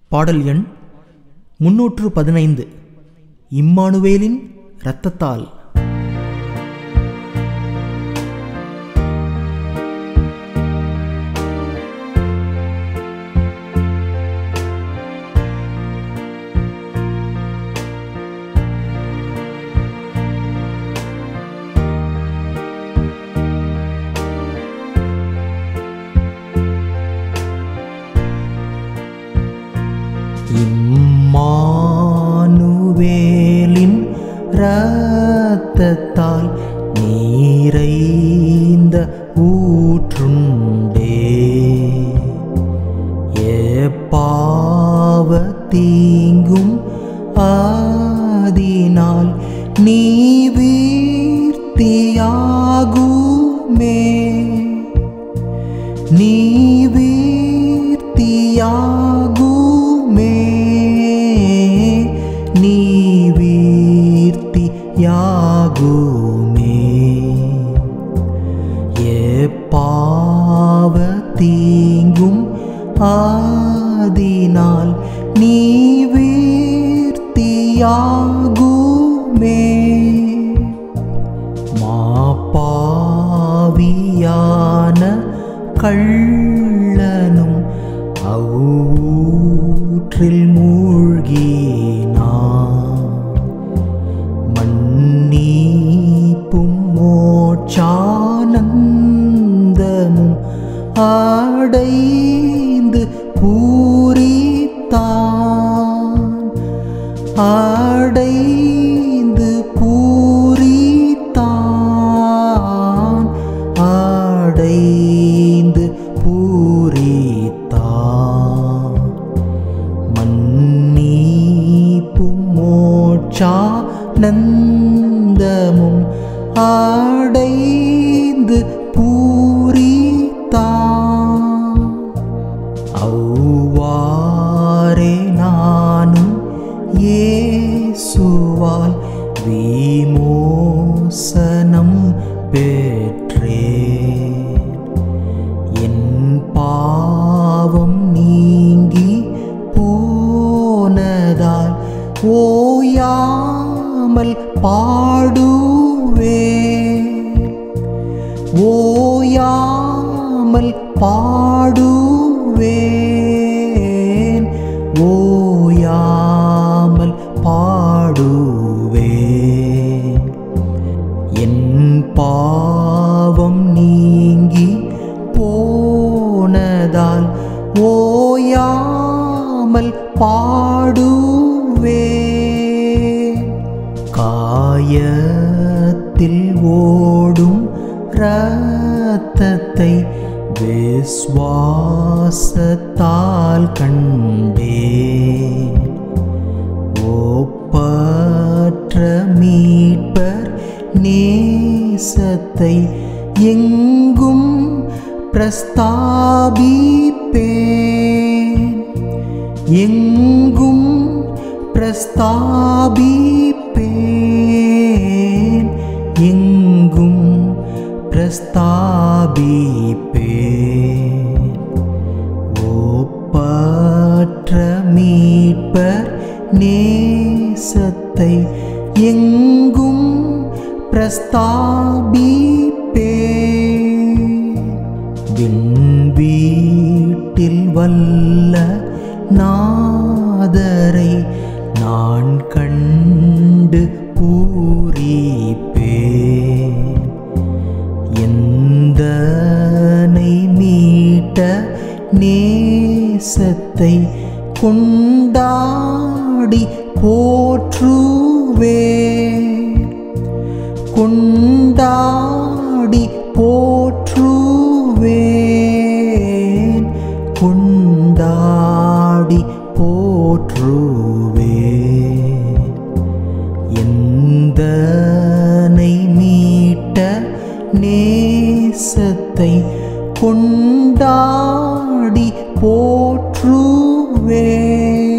பாடல் எண் முன்னூற்று பதினைந்து இம்மானுவேலின் இரத்தத்தால் இம்மானுவேலின் இரத்தத்தால் நீரைந்த ஊற்றுண்டே எப்பாவ தீங்கும் ஆதினால் நீ வீர்த்தியாகுமே நீ வீர்த்தியாகுமே நீ வீர்த்தியாகுமே எப்பாவ தீங்கும் ஆதினால் நீ வீர்த்தியாகுமே மாப்பாவியான கள்ளனும் அவ்வூற்றில் மூழ்கினான் மன்னிப்பும் மோட்சானந்தமும் அடைந்து பூரித்தான் அடைந்து பூரித்தான் அடைந்து பூரித்தான் மன்னிப்பும் மோட்சானந்தமும் அடைந்து பூரித்தான் அவ்வாறே நானும் இயேசுவால் விமோசனம் பெற்றேன் என் பாவம் நீங்கி போனதால் ஓயாமல் பாடுவேன் ஓயாமல் பாடுவேன் ஓயாமல் பாடுவேன் என் பாவம் நீங்கி போனதால் ஓயாமல் பாடுவேன் காயத்தில் ஓடும் இரத்தத்தை விஸ்வாசத்தால் கண்டேன் ஒப்பற்ற மீட்பர் நேசத்தை எங்கும் பிரஸ்தாபிப்பேன் எங்கும் பிரஸ்தாபிப்பேன் எங்கும் பிரஸ்தாபிப்பேன் ஒப்பற்ற மீட்பர் நேசத்தை எங்கும் பிரஸ்தாபிப்பேன் விண்வீட்டில் வல்ல நாதரை நான் கண்டு பூரிப்பேன் எந்தனை மீட்ட நேசத்தை கொண்டாடி போற்றுவேன் கொண்டாடி போற்றுவேன் கொண்டாடி போற்றுவேன் எந்தனை மீட்ட நேசத்தை கொண்டாடி போற்றுவேன்